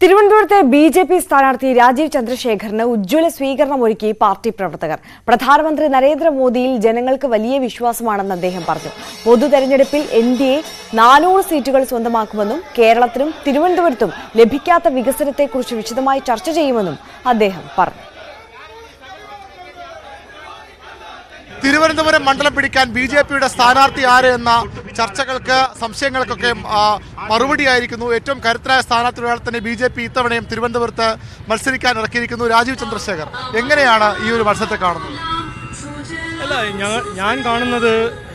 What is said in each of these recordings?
തിരുവനന്തപുരത്തെ B J P സ്ഥാനാർത്ഥി രാജീവ് ചന്ദ്രശേഖറിന് ഉജ്ജ്വല സ്വീകരണം ഒരുക്കി പാർട്ടി പ്രവർത്തകർ പ്രധാനമന്ത്രി നരേന്ദ്രമോദിയിൽ ജനങ്ങൾക്ക് വലിയ വിശ്വാസമാണെന്ന് അദ്ദേഹം പറഞ്ഞു പൊതു തെരഞ്ഞെടുപ്പിൽ എൻ ഡി എ നാനൂറ് സീറ്റുകൾ സ്വന്തമാക്കുമെന്നും കേരളത്തിനും തിരുവനന്തപുരത്തും ലഭിക്കാത്ത വികസനത്തെക്കുറിച്ച് വിശദമായി ചർച്ച ചെയ്യുമെന്നും അദ്ദേഹം പറഞ്ഞു തിരുവനന്തപുരം മണ്ഡലം പിടിക്കാൻ ബി ജെ പിയുടെ സ്ഥാനാർത്ഥി ആര് എന്ന ചർച്ചകൾക്ക് സംശയങ്ങൾക്കൊക്കെ ആ, മറുപടിയായിരിക്കുന്നു ഏറ്റവും കരുത്തരായ സ്ഥാനാർത്ഥി ഒരാൾ തന്നെ ബി ജെ പി ഇത്തവണയും തിരുവനന്തപുരത്ത് മത്സരിക്കാൻ ഇറക്കിയിരിക്കുന്നു രാജീവ് ചന്ദ്രശേഖർ എങ്ങനെയാണ് ഈ ഒരു മത്സരത്തെ കാണുന്നത് അല്ല ഞാൻ ഞാൻ കാണുന്നത്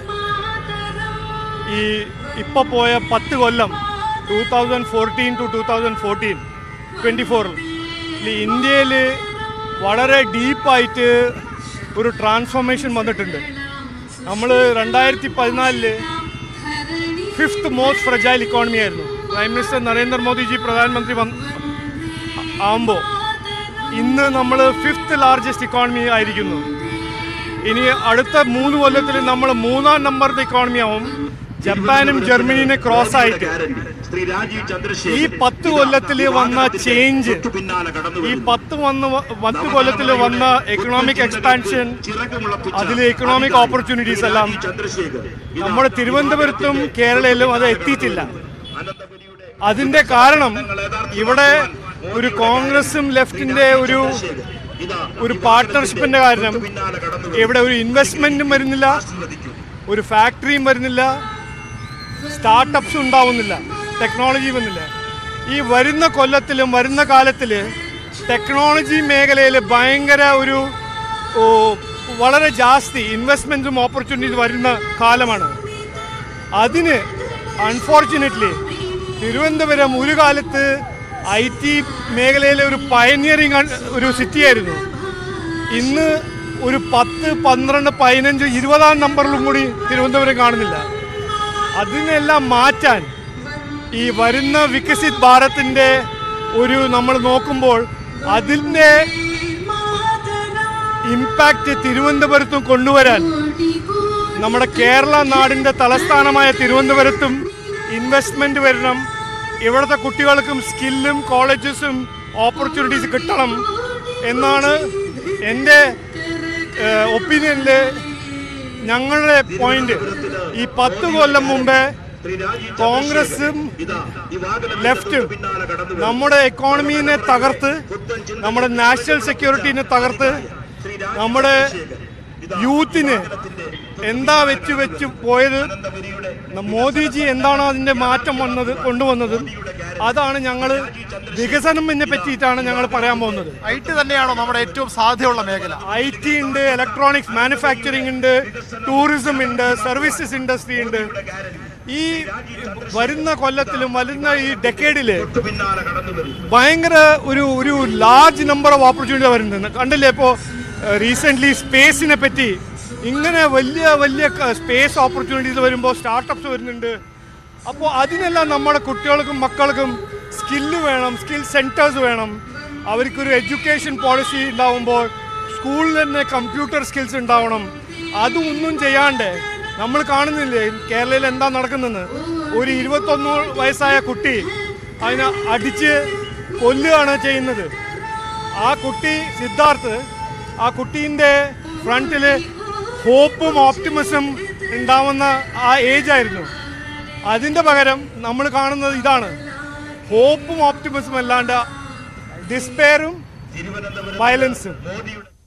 ഈ ഇപ്പോൾ പോയ പത്ത് കൊല്ലം two thousand fourteen to two thousand fourteen twenty ഫോറിൽ ഇന്ത്യയിൽ വളരെ ഡീപ്പായിട്ട് ഒരു ട്രാൻസ്ഫോർമേഷൻ വന്നിട്ടുണ്ട് നമ്മൾ രണ്ടായിരത്തി പതിനാലില് ഫിഫ്ത്ത് മോസ്റ്റ് ഫ്രജൈൽ ഇക്കോണമി ആയിരുന്നു പ്രൈം മിനിസ്റ്റർ നരേന്ദ്രമോദിജി പ്രധാനമന്ത്രി വന്ന് ആകുമ്പോൾ ഇന്ന് നമ്മൾ ഫിഫ്ത്ത് ലാർജസ്റ്റ് ഇക്കോണമി ആയിരിക്കുന്നു ഇനി അടുത്ത മൂന്ന് കൊല്ലത്തിൽ നമ്മൾ മൂന്നാം നമ്പറിന്റെ ഇക്കോണമി ആവും ജപ്പാനും ജർമ്മനിനെ ക്രോസ് ആയിട്ട് ഈ പത്ത് കൊല്ലത്തിൽ വന്ന ചേഞ്ച് ഈ പത്ത് വന്ന പത്ത് കൊല്ലത്തിൽ വന്ന എക്കണോമിക് എക്സ്പാൻഷൻ അതിലെ എക്കണോമിക് ഓപ്പർച്യൂണിറ്റീസ് എല്ലാം നമ്മുടെ തിരുവനന്തപുരത്തും കേരളയിലും അത് എത്തിയിട്ടില്ല അതിന്റെ കാരണം ഇവിടെ ഒരു കോൺഗ്രസും ലെഫ്റ്റിന്റെ ഒരു ഒരു പാർട്ട്ണർഷിപ്പിന്റെ കാരണം ഇവിടെ ഒരു ഇൻവെസ്റ്റ്മെന്റും വരുന്നില്ല ഒരു ഫാക്ടറിയും വരുന്നില്ല സ്റ്റാർട്ടപ്സ് ഉണ്ടാവുന്നില്ല ടെക്നോളജി വന്നില്ല ഈ വരുന്ന കൊല്ലത്തിലും വരുന്ന കാലത്തിൽ ടെക്നോളജി മേഖലയിൽ ഭയങ്കര ഒരു ഓ, വളരെ ജാസ്തി ഇൻവെസ്റ്റ്മെൻറ്റും ഓപ്പർച്യൂണിറ്റീസ് വരുന്ന കാലമാണ് അതിന് അൺഫോർച്ചുനേറ്റ്ലി തിരുവനന്തപുരം ഒരു കാലത്ത് ഐ ടി മേഖലയിലെ ഒരു പയനിയറിങ് ഒരു സിറ്റി ആയിരുന്നു ഇന്ന് ഒരു പത്ത് പന്ത്രണ്ട് പതിനഞ്ച് ഇരുപതാം നമ്പറിലും കൂടി തിരുവനന്തപുരം കാണുന്നില്ല അതിനെല്ലാം മാറ്റാൻ ഈ വരുന്ന വികസിത് ഭാരതിൻ്റെ ഒരു നമ്മൾ നോക്കുമ്പോൾ അതിൻ്റെ ഇമ്പാക്റ്റ് തിരുവനന്തപുരത്തും കൊണ്ടുവരാൻ നമ്മുടെ കേരള നാടിൻ്റെ തലസ്ഥാനമായ തിരുവനന്തപുരത്തും ഇൻവെസ്റ്റ്മെൻറ്റ് വരണം ഇവിടുത്തെ കുട്ടികൾക്കും സ്കില്ലും കോളേജസും ഓപ്പർച്യൂണിറ്റീസ് കിട്ടണം എന്നാണ് എൻ്റെ ഒപ്പീനിയനിൽ ഞങ്ങളുടെ പോയിന്റ് ഈ പത്ത് കൊല്ലം മുമ്പേ കോൺഗ്രസും ലെഫ്റ്റും നമ്മുടെ എക്കോണമീനെ തകർത്ത് നമ്മുടെ നാഷണൽ സെക്യൂരിറ്റീനെ തകർത്ത് നമ്മുടെ യൂത്തിന് എന്താ വെച്ച് വെച്ച് പോയത് മോദിജി എന്താണ് അതിൻ്റെ മാറ്റം വന്നത് കൊണ്ടുവന്നതും അതാണ് ഞങ്ങൾ വികസനത്തിനെ പറ്റിയിട്ടാണ് ഞങ്ങൾ പറയാൻ പോകുന്നത് ഐ ടി തന്നെയാണോ നമ്മുടെ ഏറ്റവും സാധ്യതയുള്ള മേഖല ഐ ടി ഉണ്ട് ഇലക്ട്രോണിക്സ് മാനുഫാക്ചറിംഗ് ഉണ്ട് ടൂറിസം ഉണ്ട് സർവീസസ് ഇൻഡസ്ട്രി ഉണ്ട് ഈ വരുന്ന കൊല്ലത്തിലും വരുന്ന ഈ ഡെക്കേഡില് ഭയങ്കര ഒരു ഒരു ലാർജ് നമ്പർ ഓഫ് ഓപ്പർച്യൂണിറ്റി വരുന്നുണ്ട് കണ്ടില്ലേ ഇപ്പോൾ റീസെൻ്റ്ലി സ്പേസിനെ പറ്റി ഇങ്ങനെ വലിയ വലിയ സ്പേസ് ഓപ്പർച്യൂണിറ്റീസ് വരുമ്പോൾ സ്റ്റാർട്ടപ്സ് വരുന്നുണ്ട് അപ്പോൾ അതിനെല്ലാം നമ്മുടെ കുട്ടികൾക്കും മക്കൾക്കും സ്കില്ല് വേണം സ്കിൽ സെൻറ്റേഴ്സ് വേണം അവർക്കൊരു എഡ്യൂക്കേഷൻ പോളിസി ഉണ്ടാവുമ്പോൾ സ്കൂളിൽ തന്നെ കമ്പ്യൂട്ടർ സ്കിൽസ് ഉണ്ടാവണം അതൊന്നും ചെയ്യാണ്ട് നമ്മൾ കാണുന്നില്ലേ കേരളയിൽ എന്താ നടക്കുന്നതെന്ന് ഒരു ഇരുപത്തൊന്ന് വയസ്സായ കുട്ടി അതിനെ അടിച്ച് കൊല്ലുകയാണ് ചെയ്യുന്നത് ആ കുട്ടി സിദ്ധാർത്ഥ് ആ കുട്ടീൻ്റെ ഫ്രണ്ടിൽ ഹോപ്പും ഓപ്റ്റിമിസം ഉണ്ടാവുന്ന ആ ഏജ് ആയിരുന്നു അതിൻ്റെ പകരം നമ്മൾ കാണുന്നത് ഇതാണ് ഹോപ്പും ഓപ്റ്റിമിസം അല്ലാണ്ട് ഡിസ്പെയറും വയലൻസും